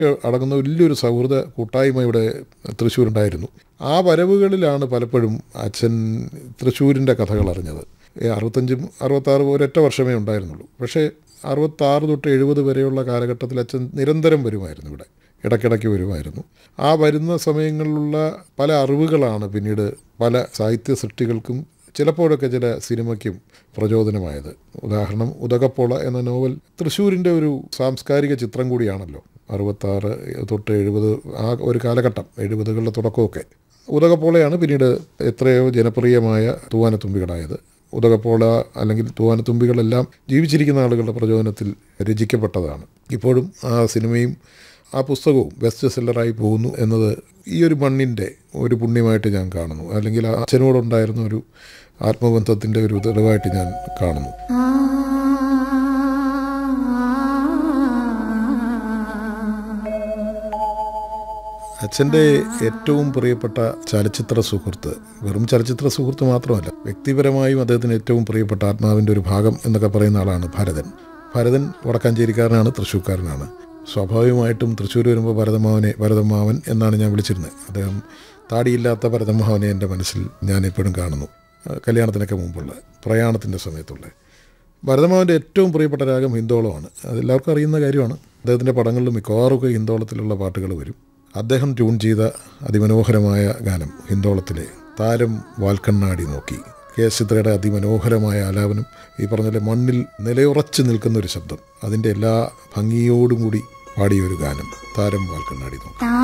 അടങ്ങുന്ന വലിയൊരു സൗഹൃദ കൂട്ടായ്മ ഇവിടെ തൃശ്ശൂരുണ്ടായിരുന്നു ആ വരവുകളിലാണ് പലപ്പോഴും അച്ഛൻ തൃശ്ശൂരിൻ്റെ കഥകൾ അറിഞ്ഞത് ഈ അറുപത്തഞ്ചും അറുപത്താറ് ഒരൊറ്റ വർഷമേ ഉണ്ടായിരുന്നുള്ളൂ പക്ഷേ അറുപത്താറ് തൊട്ട് എഴുപത് വരെയുള്ള കാലഘട്ടത്തിൽ അച്ഛൻ നിരന്തരം വരുമായിരുന്നു ഇവിടെ ഇടയ്ക്കിടയ്ക്ക് വരുമായിരുന്നു ആ വരുന്ന സമയങ്ങളിലുള്ള പല അറിവുകളാണ് പിന്നീട് പല സാഹിത്യ സൃഷ്ടികൾക്കും ചിലപ്പോഴൊക്കെ ചില സിനിമയ്ക്കും പ്രചോദനമായത് ഉദാഹരണം ഉദകപ്പോള എന്ന നോവൽ തൃശ്ശൂരിൻ്റെ ഒരു സാംസ്കാരിക ചിത്രം കൂടിയാണല്ലോ അറുപത്താറ് തൊട്ട് എഴുപത് ആ ഒരു കാലഘട്ടം എഴുപതുകളുടെ തുടക്കമൊക്കെ ഉദകപ്പോളയാണ് പിന്നീട് എത്രയോ ജനപ്രിയമായ തൂവാനത്തുമ്പികളായത് ഉദകപ്പോള അല്ലെങ്കിൽ തൂവാനത്തുമ്പികളെല്ലാം ജീവിച്ചിരിക്കുന്ന ആളുകളുടെ പ്രചോദനത്തിൽ രചിക്കപ്പെട്ടതാണ് ഇപ്പോഴും ആ സിനിമയും ആ പുസ്തകവും ബെസ്റ്റ് സെല്ലറായി പോകുന്നു എന്നത് ഈ ഒരു മണ്ണിൻ്റെ ഒരു പുണ്യമായിട്ട് ഞാൻ കാണുന്നു അല്ലെങ്കിൽ ആ അച്ഛനോടുണ്ടായിരുന്ന ഒരു ആത്മബന്ധത്തിൻ്റെ ഒരു തെളിവായിട്ട് ഞാൻ കാണുന്നു അച്ഛൻ്റെ ഏറ്റവും പ്രിയപ്പെട്ട ചലച്ചിത്ര സുഹൃത്ത് വെറും ചലച്ചിത്ര സുഹൃത്ത് മാത്രമല്ല വ്യക്തിപരമായും അദ്ദേഹത്തിന് ഏറ്റവും പ്രിയപ്പെട്ട ആത്മാവിൻ്റെ ഒരു ഭാഗം എന്നൊക്കെ പറയുന്ന ആളാണ് ഭരതൻ ഭരതൻ വടക്കാഞ്ചേരിക്കാരനാണ് തൃശ്ശൂർക്കാരനാണ് സ്വാഭാവികമായിട്ടും തൃശ്ശൂർ വരുമ്പോൾ ഭരതമാവനെ ഭരതമാവൻ എന്നാണ് ഞാൻ വിളിച്ചിരുന്നത് അദ്ദേഹം താടിയില്ലാത്ത ഭരതമാവനെ എൻ്റെ മനസ്സിൽ ഞാൻ എപ്പോഴും കാണുന്നു കല്യാണത്തിനൊക്കെ മുമ്പുള്ള പ്രയാണത്തിൻ്റെ സമയത്തുള്ള ഭരതമാവൻ്റെ ഏറ്റവും പ്രിയപ്പെട്ട രാഗം ഹിന്ദോളമാണ് അതെല്ലാവർക്കും അറിയുന്ന കാര്യമാണ് അദ്ദേഹത്തിൻ്റെ പടങ്ങളിൽ മിക്കവാറുമൊക്കെ ഹിന്ദോളത്തിലുള്ള പാട്ടുകൾ വരും അദ്ദേഹം ട്യൂൺ ചെയ്ത അതിമനോഹരമായ ഗാനം ഹിന്ദോളത്തിലെ താരം വാൽക്കണ്ണാടി നോക്കി കെ എസ് ചിത്രയുടെ അതിമനോഹരമായ ആലാപനം ഈ പറഞ്ഞ മണ്ണിൽ നിലയുറച്ചു നിൽക്കുന്ന ഒരു ശബ്ദം അതിൻ്റെ എല്ലാ ഭംഗിയോടും കൂടി പാടിയ ഒരു ഗാനം താരം വാൽക്കണ്ണാടി നോക്കി